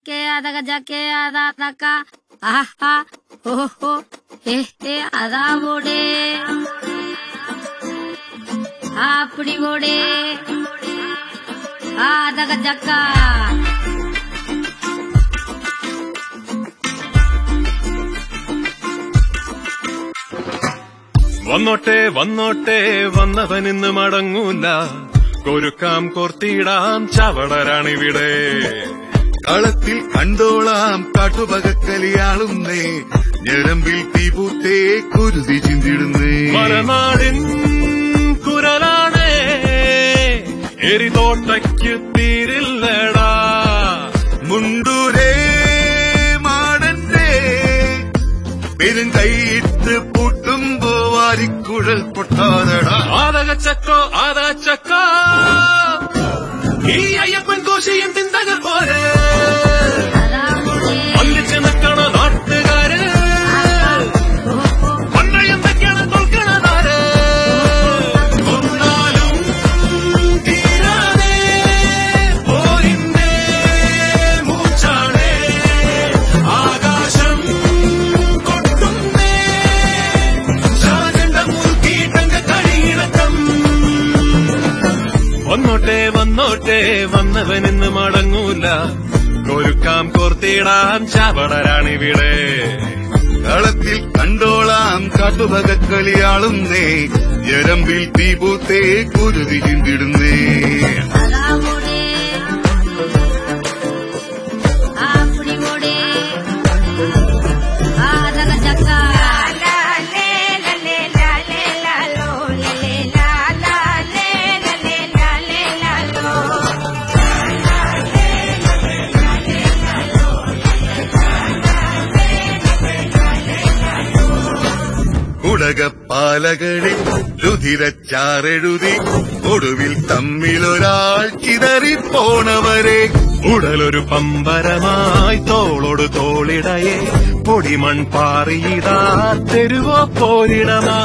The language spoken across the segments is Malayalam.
ജക്കെ അതക ജക്കെ അതാ തക്ക ആഹാ ഓഹോ ഹേ ഹേ അതാ പോടേ ആപ്പിടി പോടേ ആതക ജക്ക വന്നോട്ടെ വന്നോട്ടെ വന്നവനിന്ന് മടങ്ങൂല കൊരുക്കാം കോർത്തിയിടാം ചവടരാണിവിടെ കളത്തിൽ കണ്ടോളാം കാട്ടുപകക്കലിയാളുന്നേ ഞരമ്പിൽ തീപൂത്തേ കുരുതി ചിന്തിടുന്നേ മലനാടിൻ കുരലാണേ എരിതോട്ടയ്ക്ക് തീരില്ലടാ മുണ്ടൂരേ മാടന്റെ പെരുങ്കൈയിട്ട് പൂട്ടുമ്പോ വാരിക്കുഴൽ പൊട്ടാതടാ ആദകച്ചക്കോ ആദാച്ചക്കോ ഈ അയ്യപ്പൻ കോശയും തിന്തക പോലെ അതാ പോടേ ഒന്നിച്ച് നിൽക്കണ നാട്ടുകാര് ഓഹോ പണ്ടയെന്തൊക്കെയാണ് തോൽക്കണതാര് കൊന്നാലും തീരാതെ പോരിന്റെ മൂച്ചാണേ ആകാശം കൊട്ടുന്നേ ശാകണ്ട മുറുക്കിയിട്ടങ്ക കഴിയിണക്കം വന്നോട്ടെ വന്നോട്ടെ വന്നവനിന്ന് മടങ്ങൂല കൊരുക്കാം കോർത്തിടാം ചവടരാണിവിടെ കളത്തിൽ കണ്ടോളാം കാട്ടുപകക്കളിയാളുന്നേ ഞരമ്പിൽ തീപൂത്തേ കുരുതി ചിന്തിടുന്നേ അതാ പോടേ ആപ്പിടി പോടേ ആതക ജക്ക കുടകപ്പാലകളിൽ രുധിരച്ചാറെഴുതി ഒടുവിൽ തമ്മിലൊരാൾ ചിതറിപ്പോണവരെ ഉടലൊരു പമ്പരമായി തോളോട് തോളിടയെ പൊടിമൺ പാറിയിടാ തെരുവോ പോരിടമാ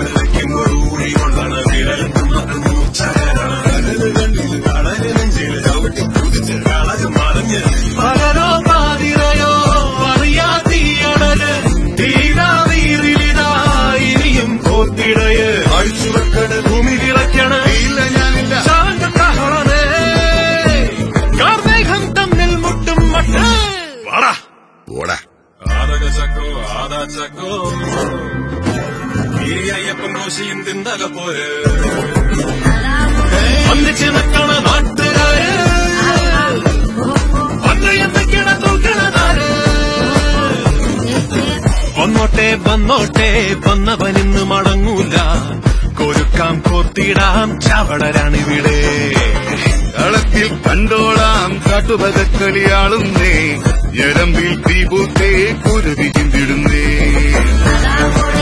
പകലോ പാതിരയോ അറിയാതീയടല് തീരാതീരിലിതാ ഇനിയും കോത്തിടയ് അഴിച്ചുവെക്കണ ഭൂമി വിളയ്ക്കണ ഇല്ല ഞാനില്ല ശാന്തപ്രഹളനേ കാർമേഘം തമ്മിൽ മുട്ടും മട്ട് വാടാ ഓടാ ആദകച്ചക്കോ ആദാച്ചക്കോ ഈ അയ്യപ്പൻ കോശിയും തിന്തക പോര് അതാ പോടേ ഒന്നിച്ച് നിൽക്കണ നാട്ടുകാര് ഓഹോ പണ്ടയെന്തൊക്കെയാണ് തോൽക്കണതാര് വന്നോട്ടെ വന്നോട്ടെ വന്നവനിന്ന് മടങ്ങൂല കൊരുക്കാം കോർത്തിടാം ചവടരാണിവിടെ കളത്തിൽ കണ്ടോളാം കാട്ടുപകക്കളിയാളുന്നേ ഞരമ്പിൽ തീപൂത്തേ കുരുതി ചിന്തിടുന്നേ അതാ പോടേ